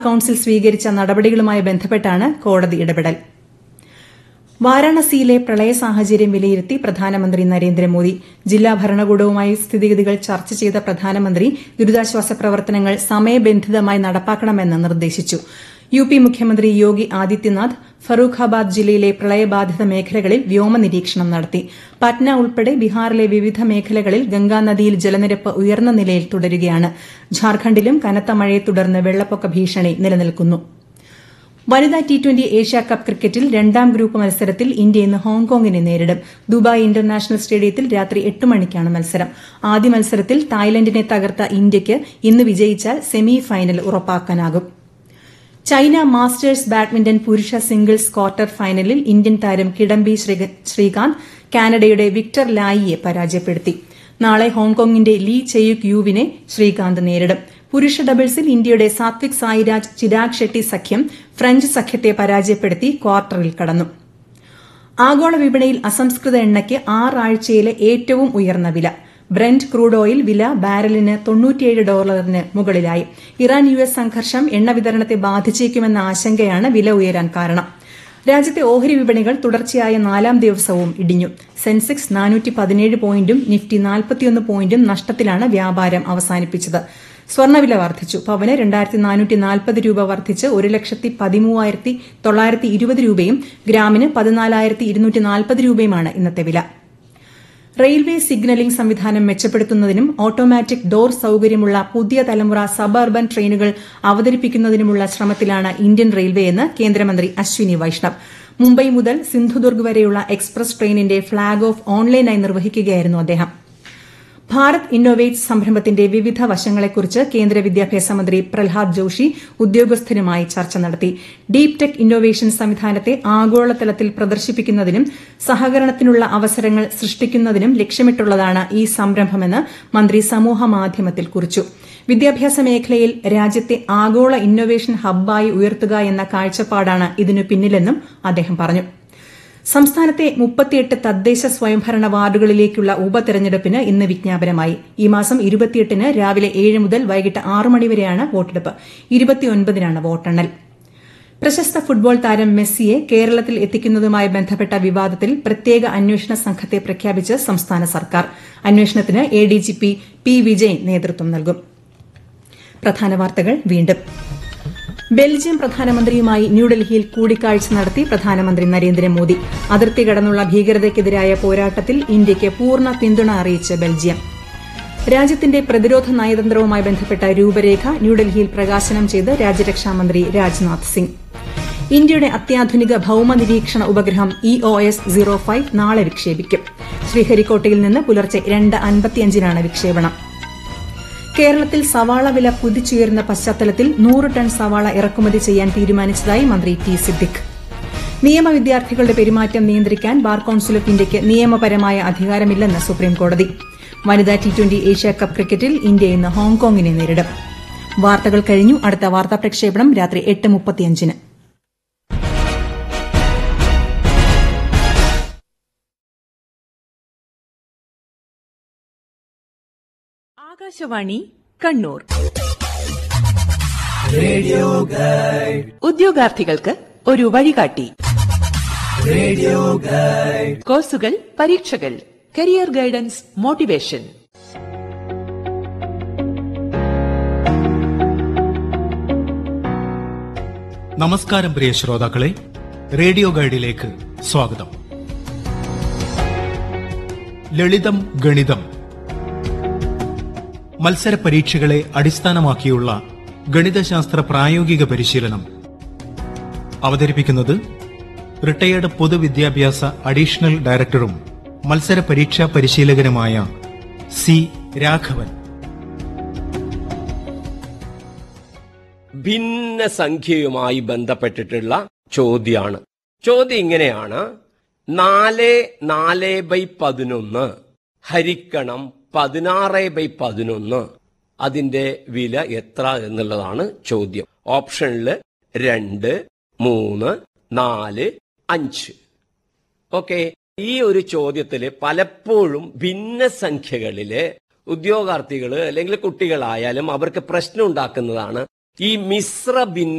council സ്വീകരിച്ച നടപടികളുമായി ബന്ധപ്പെട്ടാണ് കോടതി ഇടപെടൽ വാരാണസിയിലെ പ്രളയ സാഹചര്യം വിലയിരുത്തി പ്രധാനമന്ത്രി നരേന്ദ്രമോദി ജില്ലാ ഭരണകൂടവുമായി സ്ഥിതിഗതികൾ ചർച്ച ചെയ്ത പ്രധാനമന്ത്രി ദുരിതാശ്വാസ പ്രവർത്തനങ്ങൾ സമയബന്ധിതമായി നടപ്പാക്കണമെന്ന് നിർദ്ദേശിച്ചു യു പി മുഖ്യമന്ത്രി യോഗി ആദിത്യനാഥ് ഫറൂഖാബാദ് ജില്ലയിലെ പ്രളയബാധിത മേഖലകളിൽ വ്യോമ നിരീക്ഷണം നടത്തി പറ്റ്ന ഉൾപ്പെടെ ബീഹാറിലെ വിവിധ മേഖലകളിൽ ഗംഗാനദിയിൽ ജലനിരപ്പ് ഉയർന്ന നിലയിൽ തുടരുകയാണ് ഝാർഖണ്ഡിലും കനത്ത മഴയെ തുടർന്ന് വെള്ളപ്പൊക്ക ഭീഷണി നിലനിൽക്കുന്നു വനിതാ ടി ട്വന്റി ഏഷ്യാകപ്പ് ക്രിക്കറ്റിൽ രണ്ടാം ഗ്രൂപ്പ് മത്സരത്തിൽ ഇന്ത്യ ഇന്ന് ഹോങ്കോങ്ങിനെ നേരിടും ദുബായ് ഇന്റർനാഷണൽ സ്റ്റേഡിയത്തിൽ രാത്രി എട്ട് മണിക്കാണ് മത്സരം ആദ്യ മത്സരത്തിൽ തായ്ലൻഡിനെ തകർത്ത ഇന്ത്യയ്ക്ക് ഇന്ന് വിജയിച്ചാൽ സെമി ഫൈനൽ ഉറപ്പാക്കാനാകും ചൈന മാസ്റ്റേഴ്സ് ബാഡ്മിന്റൺ പുരുഷ സിംഗിൾസ് ക്വാർട്ടർ ഫൈനലിൽ ഇന്ത്യൻ താരം കിഡംബി ശ്രീകാന്ത് കാനഡയുടെ വിക്ടർ ലായിയെ പരാജയപ്പെടുത്തി നാളെ ഹോങ്കോങ്ങിന്റെ ലീ ചെയുക് യുവിനെ ശ്രീകാന്ത് നേരിടും പുരുഷ ഡബിൾസിൽ ഇന്ത്യയുടെ സാത്വിക് സായിരാജ് ചിരാഗ് ഷെട്ടി സഖ്യം ഫ്രഞ്ച് സഖ്യത്തെ പരാജയപ്പെടുത്തി ക്വാർട്ടറിൽ കടന്നു ആഗോള വിപണിയിൽ അസംസ്കൃത എണ്ണയ്ക്ക് ആറാഴ്ചയിലെ ഏറ്റവും ഉയർന്ന വില ബ്രന്റ് ക്രൂഡ് ഓയിൽ വില ബാരലിന് തൊണ്ണൂറ്റിയേഴ് ഡോളറിന് മുകളിലായി ഇറാൻ യു എസ് സംഘർഷം എണ്ണ വിതരണത്തെ ബാധിച്ചേക്കുമെന്ന ആശങ്കയാണ് വില ഉയരാൻ കാരണം രാജ്യത്തെ ഓഹരി വിപണികൾ തുടർച്ചയായ നാലാം ദിവസവും ഇടിഞ്ഞു സെൻസെക്സ് നാനൂറ്റി പതിനേഴ് പോയിന്റും നിഫ്റ്റി നാൽപ്പത്തിയൊന്ന് പോയിന്റും നഷ്ടത്തിലാണ് വ്യാപാരം അവസാനിപ്പിച്ചത് സ്വർണ്ണവില വർദ്ധിച്ചു പവന് രണ്ടായിരത്തി നാനൂറ്റി നാൽപ്പത് രൂപ വർദ്ധിച്ച് ഒരു ലക്ഷത്തി പതിമൂവായിരത്തി തൊള്ളായിരത്തി ഇരുപത് രൂപയും ഗ്രാമിന് പതിനാലായിരത്തി ഇരുന്നൂറ്റി നാൽപ്പത് രൂപയുമാണ് ഇന്നത്തെ വില റെയിൽവേ സിഗ്നലിംഗ് സംവിധാനം മെച്ചപ്പെടുത്തുന്നതിനും ഓട്ടോമാറ്റിക് ഡോർ സൌകര്യമുള്ള പുതിയ തലമുറ സബർബൻ ട്രെയിനുകൾ അവതരിപ്പിക്കുന്നതിനുമുള്ള ശ്രമത്തിലാണ് ഇന്ത്യൻ റെയിൽവേയെന്ന് കേന്ദ്രമന്ത്രി അശ്വിനി വൈഷ്ണവ് മുംബൈ മുതൽ സിന്ധുദുർഗ് വരെയുള്ള എക്സ്പ്രസ് ട്രെയിനിന്റെ ഫ്ളാഗ് ഓഫ് ഓൺലൈനായി നിർവഹിക്കുകയായിരുന്നു അദ്ദേഹം ഭാരത് ഇന്നോവേറ്റ്സ് സംരംഭത്തിന്റെ വിവിധ വശങ്ങളെക്കുറിച്ച് കേന്ദ്ര വിദ്യാഭ്യാസ മന്ത്രി പ്രഹ്ലാദ് ജോഷി ഉദ്യോഗസ്ഥരുമായി ചർച്ച നടത്തി ഡീപ് ടെക് ഇന്നോവേഷൻ സംവിധാനത്തെ ആഗോളതലത്തിൽ പ്രദർശിപ്പിക്കുന്നതിനും സഹകരണത്തിനുള്ള അവസരങ്ങൾ സൃഷ്ടിക്കുന്നതിനും ലക്ഷ്യമിട്ടുള്ളതാണ് ഈ സംരംഭമെന്ന് മന്ത്രി സമൂഹമാധ്യമത്തിൽ കുറിച്ചു വിദ്യാഭ്യാസ മേഖലയിൽ രാജ്യത്തെ ആഗോള ഇന്നോവേഷൻ ഹബ്ബായി ഉയർത്തുക എന്ന കാഴ്ചപ്പാടാണ് ഇതിനു പിന്നിലെന്നും അദ്ദേഹം പറഞ്ഞു സംസ്ഥാനത്തെ മുപ്പത്തിയെട്ട് തദ്ദേശ സ്വയംഭരണ വാർഡുകളിലേക്കുള്ള ഉപതെരഞ്ഞെടുപ്പിന് ഇന്ന് വിജ്ഞാപനമായി ഈ മാസം ഇരുപത്തിയെട്ടിന് രാവിലെ ഏഴ് മുതൽ വൈകിട്ട് ആറ് മണിവരെയാണ് വോട്ടെടുപ്പ് ഇരുപത്തിയൊൻപതിനാണ് വോട്ടെണ്ണൽ പ്രശസ്ത ഫുട്ബോൾ താരം മെസ്സിയെ കേരളത്തിൽ എത്തിക്കുന്നതുമായി ബന്ധപ്പെട്ട വിവാദത്തിൽ പ്രത്യേക അന്വേഷണ സംഘത്തെ പ്രഖ്യാപിച്ച് സംസ്ഥാന സർക്കാർ അന്വേഷണത്തിന് എഡിജിപി പി വിജയൻ നേതൃത്വം നൽകും പ്രധാന വാർത്തകൾ വീണ്ടും ബെൽജിയം പ്രധാനമന്ത്രിയുമായി ന്യൂഡൽഹിയിൽ കൂടിക്കാഴ്ച നടത്തി പ്രധാനമന്ത്രി നരേന്ദ്രമോദി അതിർത്തി കടന്നുള്ള ഭീകരതയ്ക്കെതിരായ പോരാട്ടത്തിൽ ഇന്ത്യയ്ക്ക് പൂർണ്ണ പിന്തുണ അറിയിച്ച് ബെൽജിയം രാജ്യത്തിന്റെ പ്രതിരോധ നയതന്ത്രവുമായി ബന്ധപ്പെട്ട രൂപരേഖ ന്യൂഡൽഹിയിൽ പ്രകാശനം ചെയ്ത് രാജ്യരക്ഷാമന്ത്രി രാജ്നാഥ് സിംഗ് ഇന്ത്യയുടെ അത്യാധുനിക ഭൌമ നിരീക്ഷണ ഉപഗ്രഹം E O S zero five നാളെ വിക്ഷേപിക്കും ശ്രീഹരിക്കോട്ടയിൽ നിന്ന് പുലർച്ചെ രണ്ട് അൻപത്തിയഞ്ചിനാണ് വിക്ഷേപണം കേരളത്തിൽ സവാള വില കുതിച്ചുയരുന്ന പശ്ചാത്തലത്തിൽ നൂറ് ടൺ സവാള ഇറക്കുമതി ചെയ്യാൻ തീരുമാനിച്ചതായി മന്ത്രി ടി സിദ്ദിഖ് നിയമ വിദ്യാർത്ഥികളുടെ പെരുമാറ്റം നിയന്ത്രിക്കാൻ ബാർ കൌൺസിൽ ഓഫ് ഇന്ത്യയ്ക്ക് നിയമപരമായ അധികാരമില്ലെന്ന് സുപ്രീംകോടതി വനിതാ ടി ട്വന്റി ഏഷ്യാകപ്പ് ക്രിക്കറ്റിൽ ഇന്ത്യ ഇന്ന് ഹോങ്കോങ്ങിനെ നേരിടും വാർത്തകൾ കഴിഞ്ഞു അടുത്ത വാർത്താ പ്രക്ഷേപണം രാത്രി എട്ട് മുപ്പത്തിയഞ്ചിന് ആകാശവാണി കണ്ണൂർ ഉദ്യോഗാർത്ഥികൾക്ക് ഒരു വഴികാട്ടി കോഴ്സുകൾ പരീക്ഷകൾ കരിയർ ഗൈഡൻസ് മോട്ടിവേഷൻ നമസ്കാരം പ്രിയ ശ്രോതാക്കളെ റേഡിയോ ഗൈഡിലേക്ക് സ്വാഗതം ലളിതം ഗണിതം മത്സര പരീക്ഷകളെ അടിസ്ഥാനമാക്കിയുള്ള ഗണിതശാസ്ത്ര പ്രായോഗിക പരിശീലനം അവതരിപ്പിക്കുന്നത് റിട്ടയേർഡ് പൊതുവിദ്യാഭ്യാസ അഡീഷണൽ ഡയറക്ടറും മത്സര പരീക്ഷാ പരിശീലകനുമായ സി രാഘവൻ ഭിന്നസംഖ്യയുമായി ബന്ധപ്പെട്ടിട്ടുള്ള ചോദ്യമാണ് ചോദ്യം ഇങ്ങനെയാണ് നാല് നാല് ബൈ പതിനൊന്ന് ഹരിക്കണം പതിനാറ് ബൈ പതിനൊന്ന് അതിന്റെ വില എത്ര എന്നുള്ളതാണ് ചോദ്യം ഓപ്ഷനിൽ രണ്ട് മൂന്ന് നാല് അഞ്ച് ഓക്കെ ഈ ഒരു ചോദ്യത്തിൽ പലപ്പോഴും ഭിന്നസംഖ്യകളില് ഉദ്യോഗാർത്ഥികള് അല്ലെങ്കിൽ കുട്ടികളായാലും അവർക്ക് പ്രശ്നം ഉണ്ടാക്കുന്നതാണ് ഈ മിശ്ര ഭിന്ന